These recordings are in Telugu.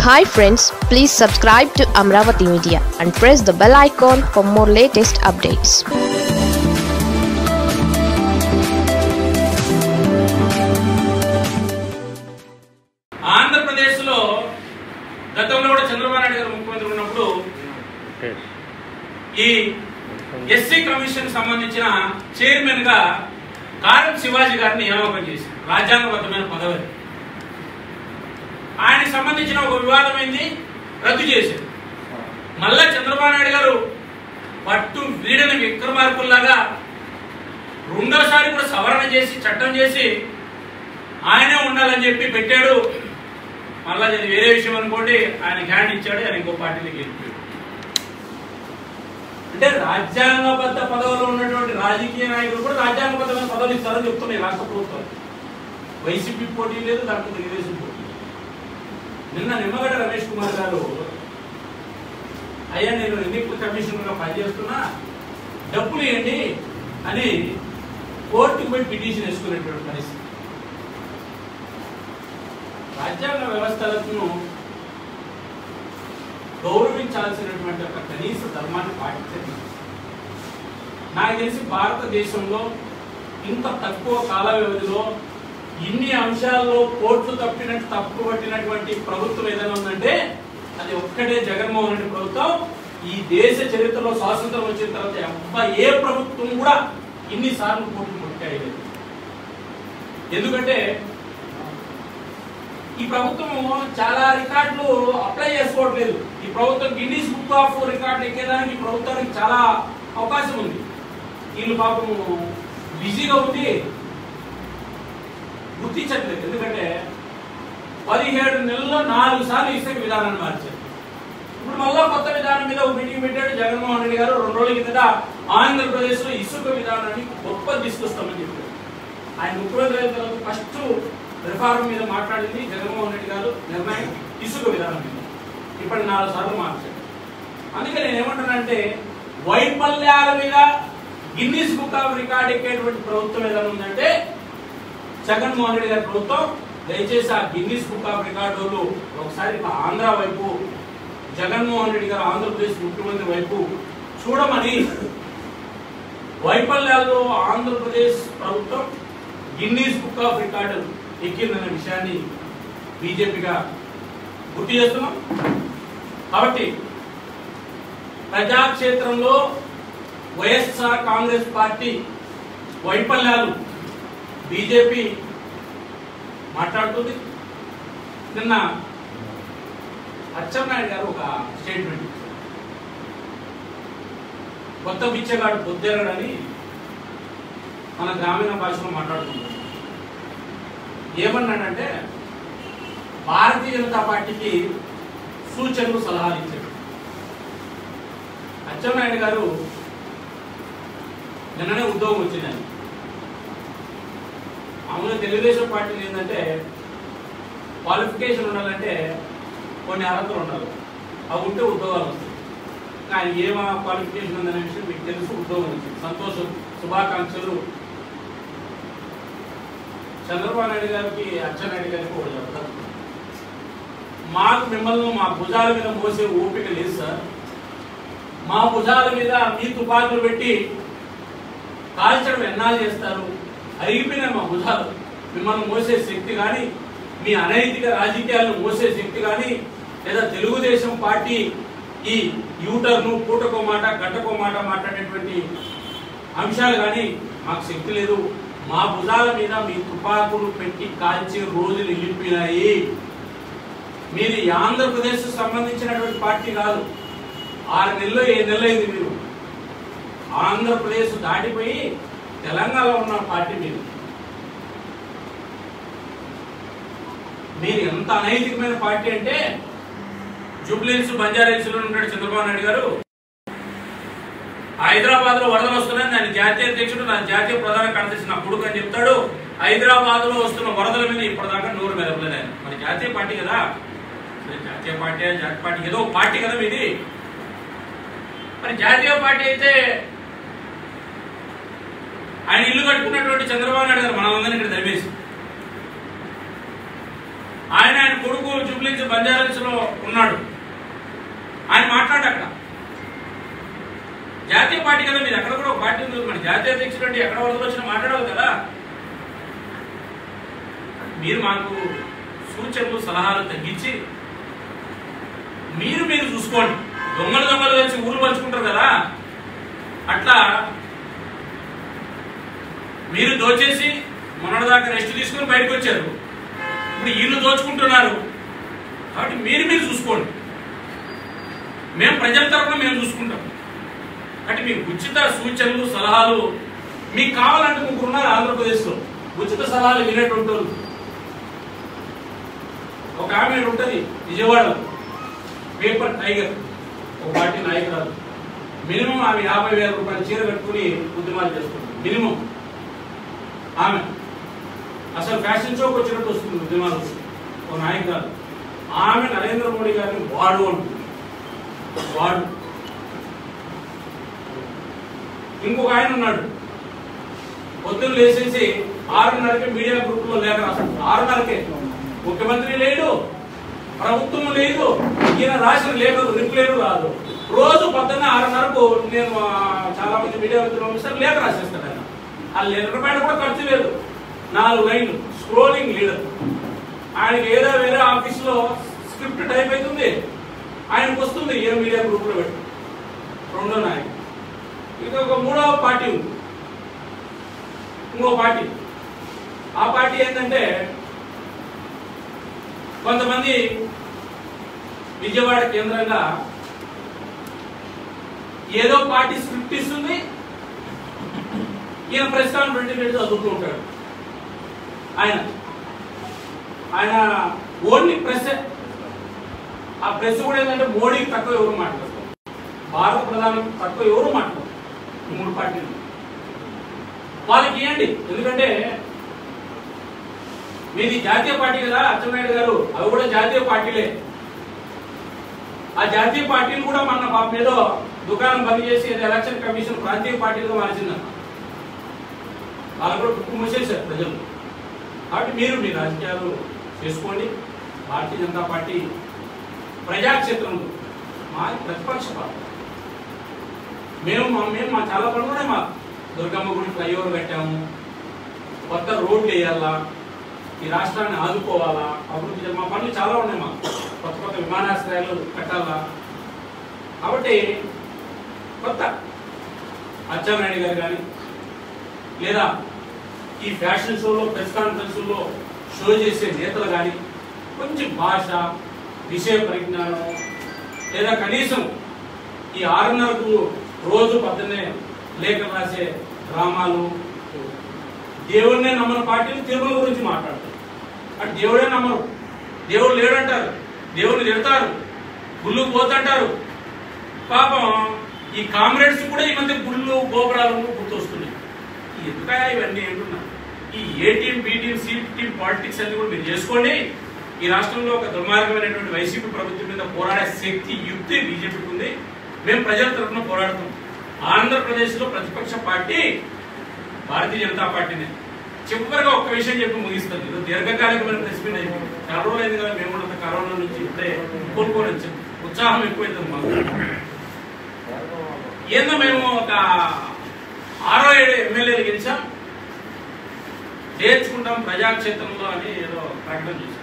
Hi friends please subscribe to Amaravati media and press the bell icon for more latest updates ఆంధ్రప్రదేశ్లో గతంలో కూడా చంద్రబాబు నాయుడు గారు ముఖ్యమంత్రి ఉన్నప్పుడు ఈ ఎస్సీ కమిషన్ సంబంధించిన చైర్మన్ గా కారం శివాజీ గారిని నియామకం చేశారు రాజ్యాంగబద్ధమైన పదవి అది. ఆయనకి సంబంధించిన ఒక వివాదమైంది రద్దు చేశారు మళ్ళా చంద్రబాబు నాయుడు గారు పట్టు వీడని విక్రమార్కుల్లాగా రెండోసారి కూడా సవరణ చేసి చట్టం చేసి ఆయనే ఉండాలని చెప్పి పెట్టాడు మళ్ళా అది వేరే విషయం అనుకోండి ఆయన హ్యాండ్ ఇచ్చాడు ఆయన ఇంకో పార్టీకి వెళ్ళిపోయాడు అంటే రాజ్యాంగబద్ధ పదవులు ఉన్నటువంటి రాజకీయ నాయకులు కూడా రాజ్యాంగబద్ధమైన పదవులు ఇస్తారని చెప్తున్నాయి రాష్ట్ర ప్రభుత్వం వైసీపీ పోటీ లేదు దాంట్లో తెలుగుదేశం పోటీ లేదు. నిన్న నిమ్మగడ్డ రమేష్ కుమార్ గారు అయ్యా నేను ఎన్నికల కమిషనర్గా పనిచేస్తున్నా డబ్బులు ఇవ్వండి అని కోర్టుకు పోయి పిటిషన్ వేసుకునేటువంటి పరిస్థితి రాజ్యాంగ వ్యవస్థలను గౌరవించాల్సినటువంటి ఒక కనీస ధర్మాన్ని పాటించండి నాకు తెలిసి భారతదేశంలో ఇంత తక్కువ కాల వ్యవధిలో ఇన్ని అంశాల్లో కోర్టు తప్పినట్టు తప్పు పట్టినటువంటి ప్రభుత్వం ఏదైనా ఉందంటే అది ఒక్కటే జగన్మోహన్ రెడ్డి ప్రభుత్వం ఈ దేశ చరిత్రలో స్వాతంత్రం వచ్చిన తర్వాత అబ్బా ఏ ప్రభుత్వం కూడా ఇన్ని సార్లు కోర్టు ముట్టాయి ఎందుకంటే ఈ ప్రభుత్వం చాలా రికార్డులు అప్లై చేసుకోవట్లేదు ఈ ప్రభుత్వం గిన్నీస్ బుక్ ఆఫ్ రికార్డు ఎక్కేదానికి ఈ ప్రభుత్వానికి చాలా అవకాశం ఉంది వీళ్ళు పాపం బిజీగా ఉంది గుర్తించట్లేదు ఎందుకంటే పదిహేడు నెలల్లో నాలుగు సార్లు ఇసుక విధానాన్ని మార్చారు ఇప్పుడు మళ్ళా కొత్త విధానం మీద ఒక మీటింగ్ పెట్టాడు జగన్మోహన్ రెడ్డి గారు రెండు రోజుల కిందట ఆంధ్రప్రదేశ్ లో ఇసుక విధానాన్ని గొప్ప తీసుకొస్తామని చెప్పారు ఆయన ముఖ్యమంత్రి అయిన తర్వాత ఫస్ట్ రిఫార్మ్ మీద మాట్లాడింది జగన్మోహన్ రెడ్డి గారు నిర్ణయం ఇసుక విధానం మీద ఇప్పటి నాలుగు సార్లు మార్చారు అందుకే నేను ఏమంటానంటే వైఫల్యాల మీద గిన్నీస్ బుక్ ఆఫ్ రికార్డ్ ఎక్కేటువంటి ప్రభుత్వం ఏదైనా ఉందంటే జగన్మోహన్ రెడ్డి గారి ప్రభుత్వం దయచేసి ఆ గిన్నీస్ బుక్ ఆఫ్ రికార్డులు ఒకసారి ఇట్లా ఆంధ్ర వైపు జగన్మోహన్ రెడ్డి గారు ఆంధ్రప్రదేశ్ ముఖ్యమంత్రి వైపు చూడమని వైఫల్యాల్లో ఆంధ్రప్రదేశ్ ప్రభుత్వం గిన్నీస్ బుక్ ఆఫ్ రికార్డు ఎక్కిందనే విషయాన్ని బీజేపీగా గుర్తు చేస్తున్నాం కాబట్టి ప్రజాక్షేత్రంలో వైఎస్ఆర్ కాంగ్రెస్ పార్టీ వైఫల్యాలు బీజేపీ మాట్లాడుతుంది నిన్న అచ్చెన్నాయుడు గారు ఒక స్టేట్మెంట్ ఇచ్చారు కొత్త బిచ్చగాడు పొద్దేరడని మన గ్రామీణ భాషలో మాట్లాడుకుంటాం ఏమన్నాడంటే భారతీయ జనతా పార్టీకి సూచనలు సలహాలు ఇచ్చాడు అచ్చెన్నాయుడు గారు నిన్ననే ఉద్యోగం వచ్చిందని మామూలుగా తెలుగుదేశం పార్టీలు ఏంటంటే క్వాలిఫికేషన్ ఉండాలంటే కొన్ని అర్హతలు ఉండాలి అవి ఉంటే ఉద్యోగాలు వస్తాయి కానీ ఏమ క్వాలిఫికేషన్ ఉందనే విషయం మీకు తెలుసు ఉద్యోగం వచ్చింది సంతోషం శుభాకాంక్షలు చంద్రబాబు నాయుడు గారికి అచ్చెన్నాయుడు గారికి ఒకటి చెప్తారు మాకు మిమ్మల్ని మా భుజాల మీద మోసే ఓపిక లేదు సార్ మా భుజాల మీద మీ తుపాకులు పెట్టి కాల్చడం ఎన్నాళ్ళు చేస్తారు అరిగిపోయిన మా భుజాలు మిమ్మల్ని మోసే శక్తి కానీ మీ అనైతిక రాజకీయాలను మోసే శక్తి కానీ లేదా తెలుగుదేశం పార్టీ ఈ యూటర్ను పూటకో మాట గట్టకో మాట మాట్లాడేటువంటి అంశాలు కానీ మాకు శక్తి లేదు మా భుజాల మీద మీ తుపాకులు పెట్టి కాల్చే రోజులు వెళ్ళిపోయినాయి మీరు ఈ ఆంధ్రప్రదేశ్ సంబంధించినటువంటి పార్టీ కాదు ఆరు నెలలు ఏడు నెలలు అయింది మీరు ఆంధ్రప్రదేశ్ దాటిపోయి తెలంగాణలో ఉన్న పార్టీ మీరు మీరు ఎంత అనైతికమైన పార్టీ అంటే జూబ్లీన్స్ బంజారాహిల్స్ లో ఉన్నాడు చంద్రబాబు నాయుడు గారు హైదరాబాద్ లో వరదలు వస్తున్నాయి నేను జాతీయ అధ్యక్షుడు నా జాతీయ ప్రధాన కార్యదర్శి నా కొడుకు అని చెప్తాడు హైదరాబాద్ లో వస్తున్న వరదల మీద ఇప్పటిదాకా నూరు మెదపలేదు ఆయన మరి జాతీయ పార్టీ కదా మరి జాతీయ పార్టీ జాతీయ పార్టీ ఏదో ఒక పార్టీ కదా మీది మరి జాతీయ పార్టీ అయితే ఆయన ఇల్లు కట్టుకున్నటువంటి చంద్రబాబు నాయుడు గారు మనందరినీ ఇక్కడ దరివేసి ఆయన ఆయన కొడుకు జూబ్లీస్ బంజారాస్ లో ఉన్నాడు ఆయన మాట్లాడు అక్కడ జాతీయ పార్టీ కదా మీరు ఎక్కడ కూడా ఒక పార్టీ ఉంది మన జాతీయ అధ్యక్షుడు అంటే ఎక్కడ వరకు వచ్చినా మాట్లాడాలి కదా మీరు మాకు సూచనలు సలహాలు తగ్గించి మీరు మీరు చూసుకోండి దొంగలు దొంగలు కలిసి ఊరు పంచుకుంటారు కదా అట్లా మీరు దోచేసి మొన్నటిదాకా రెస్ట్ తీసుకుని బయటకు వచ్చారు ఇప్పుడు వీళ్ళు దోచుకుంటున్నారు కాబట్టి మీరు మీరు చూసుకోండి మేము ప్రజల తరఫున మేము చూసుకుంటాం అంటే మీకు ఉచిత సూచనలు సలహాలు మీకు కావాలంటే ముగ్గురు ఉన్నారు ఆంధ్రప్రదేశ్లో ఉచిత సలహాలు వినేటువంటి వాళ్ళు ఒక ఆమె ఉంటుంది విజయవాడలో పేపర్ టైగర్ ఒక పార్టీ నాయకురాలు మినిమం ఆమె యాభై వేల రూపాయల చీర కట్టుకుని ఉద్యమాలు చేస్తుంది మినిమం ఆమె అసలు ఫ్యాషన్ షోకి వచ్చినట్టు వస్తుంది ఉద్యమాలు ఒక నాయకురాలు ఆమె నరేంద్ర మోడీ గారిని వాడు అంటుంది వాడు ఇంకొక ఆయన ఉన్నాడు పొద్దున్న లేచేసి ఆరున్నరకే మీడియా గ్రూప్ లో లేఖ రాస్తాడు ఆరున్నరకే ముఖ్యమంత్రి లేడు ప్రభుత్వం లేదు ఈయన రాసిన లేఖలు రిప్లైలు రాదు రోజు పొద్దున్న ఆరున్నరకు నేను ఆ, చాలా మంది మీడియా మిత్రులు పంపిస్తారు లేఖ రాసేస్తాడు ఆయన ఆ లేఖ రూపాయలు కూడా ఖర్చు లేదు నాలుగు లైన్లు స్క్రోలింగ్ లీడర్ ఆయనకి ఏదో వేరే ఆఫీస్లో స్క్రిప్ట్ టైప్ అవుతుంది ఆయనకు వస్తుంది ఏ మీడియా గ్రూప్లో పెట్టి రెండో నాయకుడు ఇది ఒక మూడవ పార్టీ ఉంది ఇంకో పార్టీ ఆ పార్టీ ఏంటంటే కొంతమంది విజయవాడ కేంద్రంగా ఏదో పార్టీ స్క్రిప్ట్ ఇస్తుంది ఈయన ప్రెస్ కాన్ఫరెన్స్ పెట్టి చదువుతూ ఉంటాడు ఆయన ఆయన ఓన్లీ ప్రెస్ ఆ ప్రెస్ కూడా ఏంటంటే మోడీకి తక్కువ ఎవరు మాట్లాడతారు భారత ప్రధాని తక్కువ ఎవరు మాట్లాడతారు ఈ మూడు పార్టీలు వాళ్ళకి ఇవ్వండి ఎందుకంటే మీది జాతీయ పార్టీ కదా అచ్చెన్నాయుడు గారు అవి కూడా జాతీయ పార్టీలే ఆ జాతీయ పార్టీలు కూడా మన పాప ఏదో దుకాణం బంద్ చేసి ఏదో ఎలక్షన్ కమిషన్ ప్రాంతీయ పార్టీలుగా మార్చిందన్న వాళ్ళు కూడా బుక్కు మూసేశారు ప్రజలు కాబట్టి మీరు మీ రాజకీయాలు చేసుకోండి భారతీయ జనతా పార్టీ ప్రజాక్షేత్రంలో మాది ప్రతిపక్ష పార్టీ మేము మా- మేము మా చాలా పనులు ఉన్నాయి మా దుర్గమ్మ గుడి ఫ్లైఓవర్ కట్టాము కొత్త రోడ్లు వేయాలా ఈ రాష్ట్రాన్ని ఆదుకోవాలా అభివృద్ధి చేయాలి. మా పనులు చాలా ఉన్నాయి మాకు కొత్త కొత్త విమానాశ్రయాలు కట్టాలా కాబట్టి కొత్త అచ్చెన్నాయుడు గారు కానీ లేదా ఈ ఫ్యాషన్ షోలో ప్రెస్ కాన్ఫరెన్స్లో షో చేసే నేతలు కానీ కొంచెం భాష విషయ పరిజ్ఞానం లేదా కనీసం ఈ ఆరున్నరకు రోజు పొద్దున్నే లేఖలు రాసే డ్రామాలు దేవుడినే నమ్మని పార్టీలు తిరుమల గురించి మాట్లాడతారు అంటే దేవుడే నమ్మరు దేవుడు లేడంటారు దేవుడిని తిడతారు గుళ్ళు పోతంటారు పాపం ఈ కామ్రేడ్స్ కూడా ఈ మధ్య గుళ్ళు గోపురాలు గుర్తొస్తున్నాయి ఈ ఎందుకయా ఇవన్నీ ఏంటున్నా ఈ A team B team C team politics అన్ని కూడా మీరు చేసుకోండి ఈ రాష్ట్రంలో ఒక దుర్మార్గమైనటువంటి వైసీపీ ప్రభుత్వం మీద పోరాడే శక్తి యుక్తి బీజేపీకి ఉంది మేము ప్రజల తరఫున పోరాడుతాం ఆంధ్రప్రదేశ్లో ప్రతిపక్ష పార్టీ భారతీయ జనతా పార్టీనే చివరిగా ఒక్క విషయం చెప్పి ముగిస్తుంది ఇది దీర్ఘకాలికమైన ప్రెస్ మీట్ అయిపోయింది చాలా రోజులు అయింది కదా మేము కూడా అంత కరోనా నుంచి ఇప్పుడే కోలుకొని వచ్చాం ఉత్సాహం ఎక్కువైతుంది మాకు ఏందో మేము ఒక ఆరో ఏడు ఎమ్మెల్యేలు గెలిచాం చేర్చుకుంటాం ప్రజాక్షేత్రంలో అని ఏదో ప్రకటన చేశాం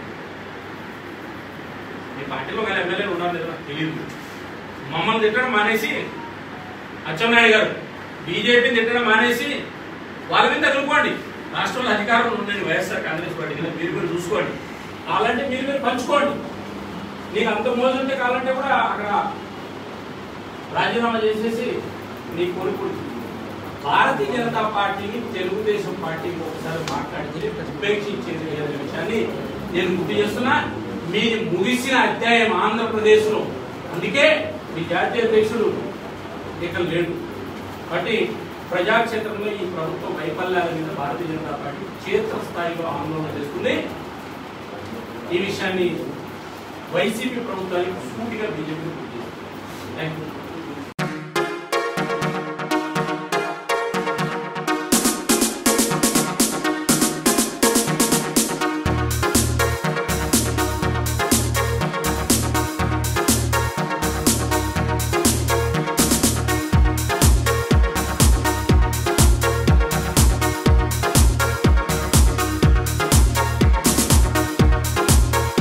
మీ పార్టీలో గల ఎమ్మెల్యేలు ఉన్నారు లేదో నాకు తెలియదు మమ్మల్ని తిట్టడం మానేసి అచ్చెన్నాయుడు గారు బీజేపీని తిట్టడం మానేసి వాళ్ళ మీద తగులుకోండి రాష్ట్రంలో అధికారంలో ఉండండి వైఎస్ఆర్ కాంగ్రెస్ పార్టీ కింద మీరు మీరు చూసుకోండి కావాలంటే మీరు మీరు పంచుకోండి నీకు అంత మోజంటే కావాలంటే కూడా అక్కడ రాజీనామా చేసేసి నీ కోరుకుంటుంది భారతీయ జనతా పార్టీని తెలుగుదేశం పార్టీకి ఒకసారి మాట్లాడితే ఉపేక్షించేది లేదనే విషయాన్ని నేను గుర్తు చేస్తున్నా మీ ముగిసిన అధ్యాయం ఆంధ్రప్రదేశ్లో అందుకే మీ జాతీయ అధ్యక్షుడు ఇక్కడ లేడు కాబట్టి ప్రజాక్షేత్రంలో ఈ ప్రభుత్వం వైఫల్యాల మీద భారతీయ జనతా పార్టీ క్షేత్రస్థాయిలో ఆందోళన చేస్తుంది ఈ విషయాన్ని వైసీపీ ప్రభుత్వానికి సూటిగా బీజేపీ థ్యాంక్ యూ